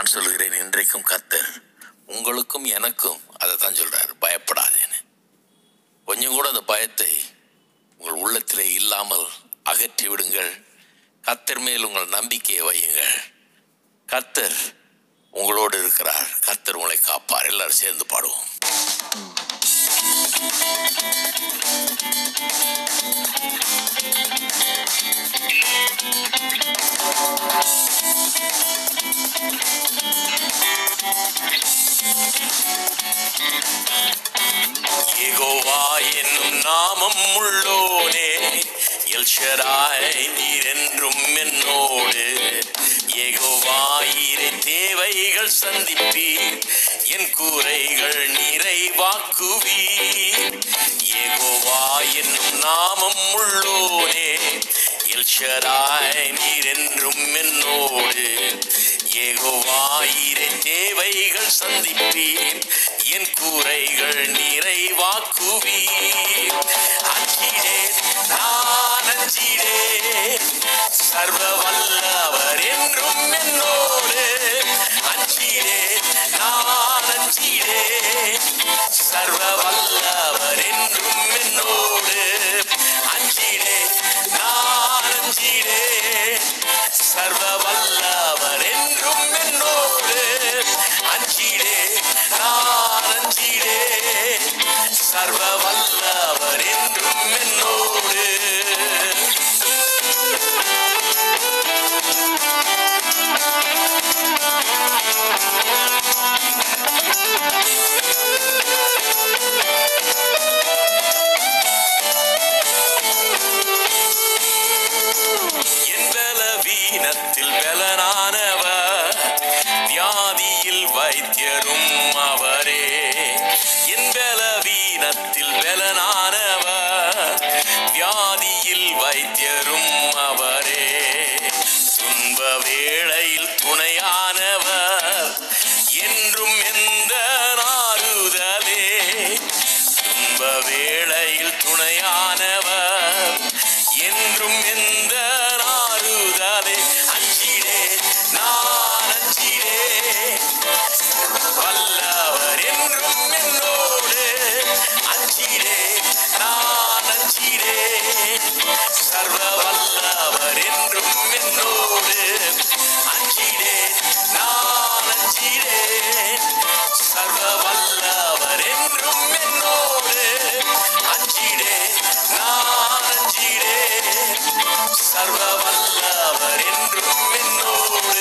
நான் சொல்கிறேன் இன்றைக்கும் கத்தர் உங்களுக்கும் எனக்கும் அதை தான் சொல்றாரு பயப்படாதேன்னு கொஞ்சம் கூட அந்த பயத்தை உங்கள் உள்ளத்திலே இல்லாமல் அகற்றி விடுங்கள் கத்தர் மேல் உங்கள் நம்பிக்கையை வையுங்கள் கத்தர் உங்களோடு இருக்கிறார் கத்தர் உங்களை காப்பார் எல்லாரும் சேர்ந்து பாடுவோம் யெகோவா என்னும் நாமம் உள்ளோனே எல்ஷராய் நீர் என்றும் என்னோடு யெகோவா இறை தேவைகள் சந்திப்பீர் என் கூரைகள் நிறைவாக்குவீர் யெகோவா என்னும் நாமம் உள்ளோனே எல்ஷராய் நீர் என்றும் என்னோடு ஏகோவாயிரை தேவைகள் சந்திப்பீர் என் கூரைகள் நிறைவாக்குவீர் அஞ்சிடேன் நான் அஞ்சிடேன் சர்வ வல்லவர் என்றும் என்னோடு அஞ்சிடேன் நான் அஞ்சிடேன் சர்வ வல்லவர் என்றும் என்னோடு அஞ்சிடேன் நான் அஞ்சிடேன் சர்வ வல்லவர் என்றும் என்னோடு அஞ்சிடே நான் அஞ்சிடே சர்வ வல்லவர் என்றும் என்னோடு என் பலவீனத்தில் பலனானவர் வியாதியில் வைத்தியரும் அவரே என் பலவீனத்தில் பலனானவர் வியாதியில் வைத்தியரும் அவரே துன்ப வேளையில் துணையானவர் என்றும் எந்த நாறுதலே துன்ப வேளையில் துணையானவர் என்றும் எந்த நாறுதலே அஞ்சிடே நான் அஞ்சிடே வல்லவர் என்றும் என்னோடு அஞ்சிடே நான் அஞ்சிடே சர்வ வல்லவர் என்றும் என்னோடு அஞ்சிடே நான் அஞ்சிடே சர்வ வல்லவர் என்றும் என்னோடு அஞ்சிடே நான் அஞ்சிடே சர்வ வல்லவர் என்றும் என்னோடு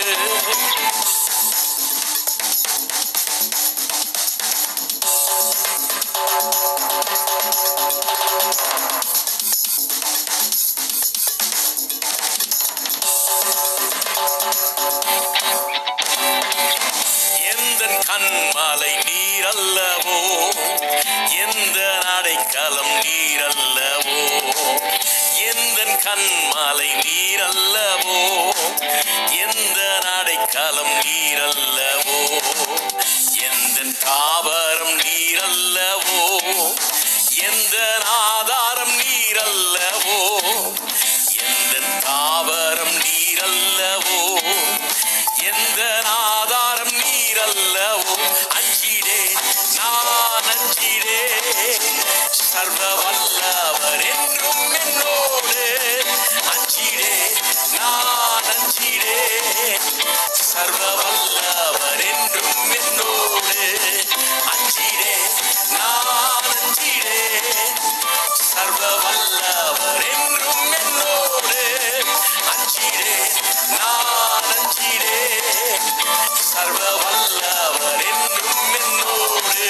எந்த கண்மாலை நீரல்லவோ எந்த நடைக்கலம் நீரல்லவோ எந்த கண்மாலை நீரல்லவோ எந்த நடைக்கலம் நீரல்லவோ எந்த தாவரம் நீரல்லவோ எந்த ஆதாரம் நீரல்லவோ எந்த தாவரம் நீரல்லவோ எந்த ஆதாரம் நீரல்லவோ அஞ்சிடே நான் அஞ்சிடே சர்வ வல்லவர் என்றும் என்னோடு அஞ்சிடே நான் அஞ்சிடே சர்வ வல்லவர் என்றும் என்னோடு அஞ்சிடே நான் அஞ்சிடே சர்வ வல்லவர் என்றும் என்னோடு அஞ்சிடே நான் அஞ்சிடே சர்வ வல்லவர் என்றும் என்னோடு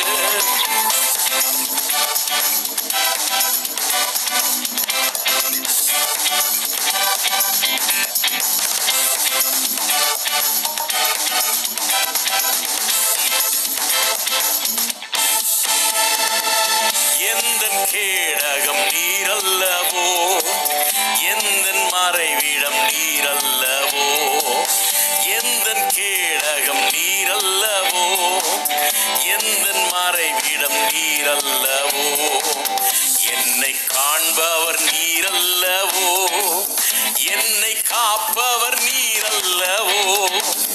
எந்த கேடகம் நீரல்லவோ எந்த மறைவிடம் நீரல்லவோ எந்த கேடகம் நீரல்லவோ எந்த மறைவிடம் நீரல்லவோ என்னை காண்பவர் நீரல்லவோ என்னை காப்பவர் நீரல்லவோ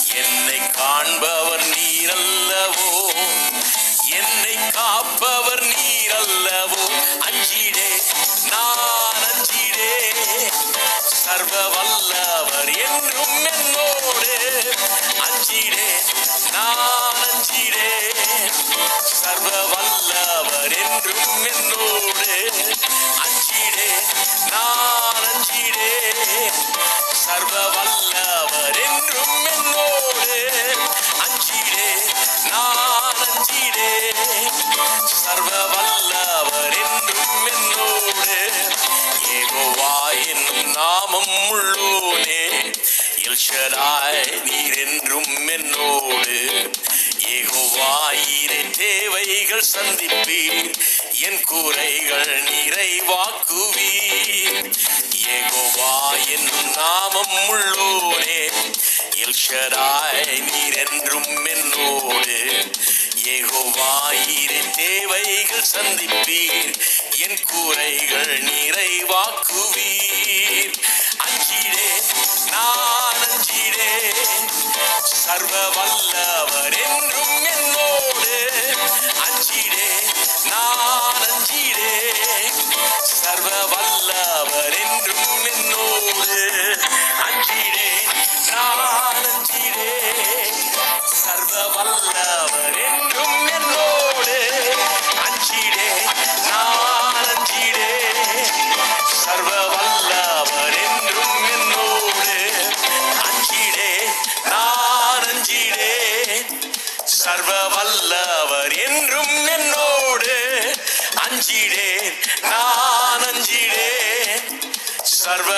என்னை காண்பவர் நீரல்லவோ என்னை காப்பவர் நீரல்லவோ அஞ்சிடே நான் அஞ்சிடே சர்வ வல்லவர் என்றும் என்னோடு அஞ்சிடே நான் அஞ்சிடே சர்வ வல்லவர் என்றும் என்னோடு அஞ்சிடே நான் அஞ்சிடே சர்வ வல்லவர் என்றும் என்னோடு அஞ்சிடே நான் அஞ்சிடே சர்வ வல்லவர் என்றும் என்னோடு ஏகோவா என்னும் நாமம் உள்ளோனே எல்ஷடாய் நீர் என்றும் என்னோடு ஏகோவாயிரே தேவைகள் சந்திப்பீர் என் கூரைகள் நிறைவாக்குவீர் ஏகோவா என்னும் நாமம் உள்ளோனே எல்ஷடாய் நீர் என்றும் என்னோடு ஏகோவாயிரே தேவைகள் சந்திப்பீர் என் கூரைகள் நிறைவாக்குவீர் அஞ்சிடே நான் அஞ்சிடே சர்வ வல்லவர் என்றும் என்னோடு அஞ்சிடே நான் அஞ்சிடே சர்வ வல்லவர் என்றும் என்னோடு அஞ்சிடே நான் அஞ்சிடே சர்வ வல்லவர் என்றும் என்னோடு அஞ்சிடே நான் அஞ்சிடே சர்வ வல்லவர் என்றும் என்னோடு அஞ்சிடே நான் அஞ்சிடே சர்வ வல்லவர் என்றும் என்னோடு அஞ்சிடே நான் அஞ்சிடே சர்வ